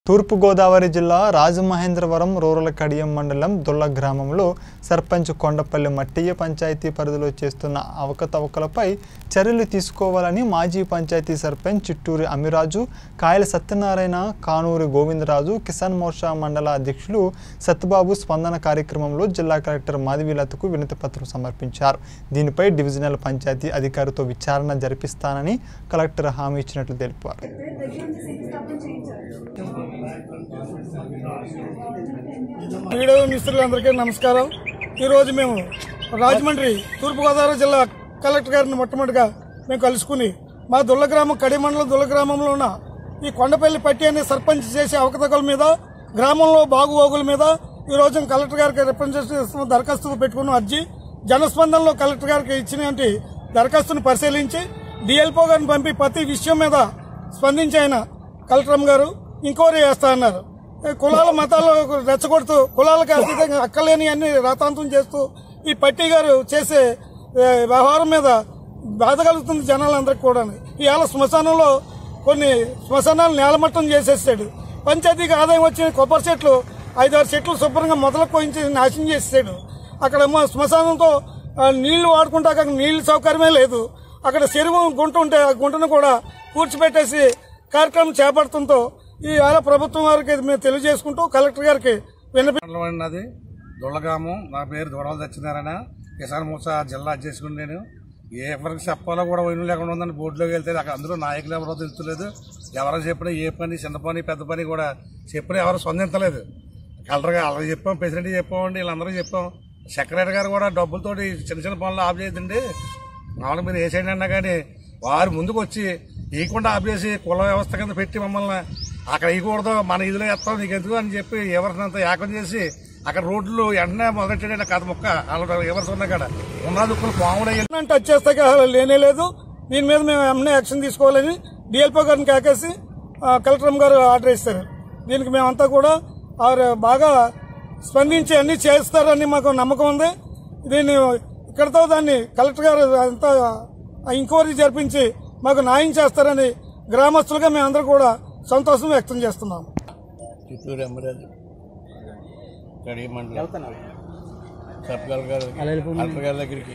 తూర్పుగోదావరి జిల్లా రాజమహేంద్రవరం రూరల్ కడియం మండలం దుల్ల గ్రామంలో సర్పంచ్ కొండపల్లి మట్టయ్య పంచాయతీ పరిధిలో చేస్తున్న అవకతవకలపై చర్యలు తీసుకోవాలని మాజీ పంచాయతీ సర్పంచ్ చిట్టూరి అమిరాజు కాయల సత్యనారాయణ కానూరి గోవిందరాజు కిసాన్ మోర్చా మండల అధ్యక్షులు సత్యబాబు స్పందన కార్యక్రమంలో జిల్లా కలెక్టర్ మాధవీలతకు వినతి పత్రం సమర్పించారు దీనిపై డివిజనల్ పంచాయతీ అధికారితో విచారణ జరిపిస్తానని కలెక్టర్ హామీ ఇచ్చినట్లు తెలిపారు వీడియో మిత్రులందరికీ నమస్కారం ఈరోజు మేము రాజమండ్రి తూర్పుగోదావరి జిల్లా కలెక్టర్ గారిని మొట్టమొదటిగా మేము కలుసుకుని మా దుల్ల గ్రామం కడి మండలం దుల్ల గ్రామంలో ఉన్న ఈ కొండపల్లి పట్టి అనే సర్పంచ్ చేసే అవకతవకల మీద గ్రామంలో బాగుబోగుల మీద ఈ రోజు కలెక్టర్ గారికి రిప్రజెంటేషన్ దరఖాస్తు పెట్టుకున్న అర్జీ జనస్పందనలో కలెక్టర్ గారికి ఇచ్చినటువంటి దరఖాస్తును పరిశీలించి డిఎల్పో గారిని పంపి ప్రతి విషయం మీద స్పందించి ఆయన కలెక్టర్ గారు ఇంక్వైరీ చేస్తా అన్నారు ఈ కులాల మతాలు రెచ్చగొడుతూ కులాలకు అతీతంగా అక్కలేని అన్ని రాతాంతం చేస్తూ ఈ పట్టి గారు చేసే ఏ, వ్యవహారం మీద బాధ కలుగుతుంది జనాలందరికీ కూడా ఇవాళ శ్మశానంలో కొన్ని శ్మశానాలు నేలమట్టం చేసేసాడు పంచాయతీకి ఆదాయం వచ్చిన కొబ్బరి చెట్లు ఐదారు చెట్లు శుభ్రంగా మొదలు కోయించి నాశనం చేసేసాడు అక్కడేమో శ్మశానంతో ఆ, నీళ్లు వాడుకుంటే అక్కడ నీళ్లు సౌకర్యమే లేదు అక్కడ చెరువు గుంట ఉంటే ఆ గుంటను కూడా పూడ్చిపెట్టేసి కార్యక్రమం చేపడుతుందో ఈ ఆల ప్రభుత్వం వారికి మేము తెలియజేసుకుంటూ కలెక్టర్ గారికి విన్నపి మండలం అన్నది దుళ్ళగాము నా పేరు దూరాలు తెచ్చినారన కిసాన్ మోర్చా జిల్లా అధ్యక్షుడు నేను ఏ ఎవరికి చెప్పాలో కూడా వైను లేకుండా ఉందని బోర్డులోకి వెళ్తే అక్కడ అందరూ నాయకులు ఎవరో తెలుస్తలేదు ఎవరో చెప్పినా ఏ పని చిన్న పని పెద్ద పని కూడా చెప్పినా ఎవరు స్పందించలేదు కలెక్టర్ గారు అలా చెప్పాం ప్రెసిడెంట్ చెప్పామండి వీళ్ళందరూ చెప్పాం సెక్రటరీ గారు కూడా డబ్బులతోటి చిన్న చిన్న పనులు ఆఫ్ చేయదండి మామూలుగా మీరు వేసేయండి అన్నా కానీ వారు ముందుకు వచ్చి ఇవ్వకుండా ఆపేసి కుల వ్యవస్థ కింద పెట్టి మమ్మల్ని అక్కడ ఇవ్వకూడదు మన ఇదిలో ఎత్తాం నీకు ఎందుకు అని చెప్పి ఎవరినంత ఏకం చేసి అక్కడ రోడ్లు వెంటనే మొదలెట్టాడు కథ మొక్క వాళ్ళ ఎవరు ఉన్న కాడ ఉన్న దుక్కులు పాముడే టచ్ చేస్తే లేనే లేదు దీని మీద మేము ఎమ్మెల్యే యాక్షన్ తీసుకోవాలని డిఎల్పో గారిని కాకేసి ఆ, కలెక్టర్ గారు ఆర్డర్ ఇస్తారు దీనికి మేమంతా కూడా ఆరు బాగా స్పందించి అన్ని చేస్తారని మాకు నమ్మకం ఉంది దీన్ని ఇక్కడతో దాన్ని కలెక్టర్ గారు అంతా ఎంక్వైరీ జరిపించి మాకు న్యాయం చేస్తారని గ్రామస్తులుగా మేమందరూ కూడా సంతోషం వ్యక్తం చేస్తున్నాం చిత్తూరు అమరాజు కడిగి మండలం సబ్ కలెక్టర్ గారు కలెక్టర్ గారి దగ్గరికి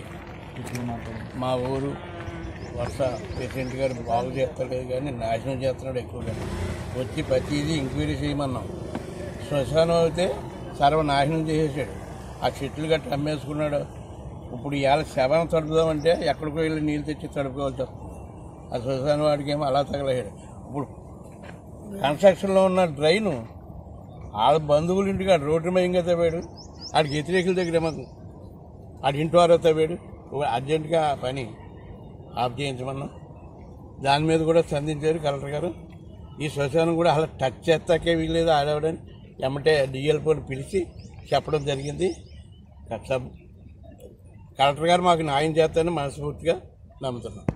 మా ఊరు వరుస ప్రెసిడెంట్ గారు బాగు చేస్తాడు కానీ నాశనం చేస్తున్నాడు ఎక్కువగా వచ్చి ప్రతిదీ ఎంక్వైరీ చేయమన్నాం శ్మశానం అయితే సర్వనాశనం చేసేసాడు ఆ చెట్లు గట్ట అమ్మేసుకున్నాడు ఇప్పుడు ఇవాళ శవం తడుపుదామంటే ఎక్కడికో వెళ్ళి నీళ్ళు తెచ్చి తడుపుకోవాల్సి వస్తుంది ఆ శ్మశానం వాడికి ఏమో అలా తగలేసాడు ఇప్పుడు కన్స్ట్రక్షన్లో ఉన్న డ్రైను వాళ్ళ బంధువుల ఇంటికి ఆడు రోడ్డు మయంగా తవ్వాడు ఆడికి వ్యతిరేకుల దగ్గర మాకు ఆడి ఇంటి వారో తవ్వాడు అర్జెంటుగా ఆ పని ఆఫ్ చేయించమన్నాం దాని మీద కూడా స్పందించారు కలెక్టర్ గారు ఈ శ్మశానం కూడా అలా టచ్ చేస్తాకే వీలేదు ఆడవడని ఎమ్మటే డిఎల్పోని పిలిచి చెప్పడం జరిగింది కలెక్టర్ గారు మాకు న్యాయం చేస్తారని మనస్ఫూర్తిగా నమ్ముతున్నాం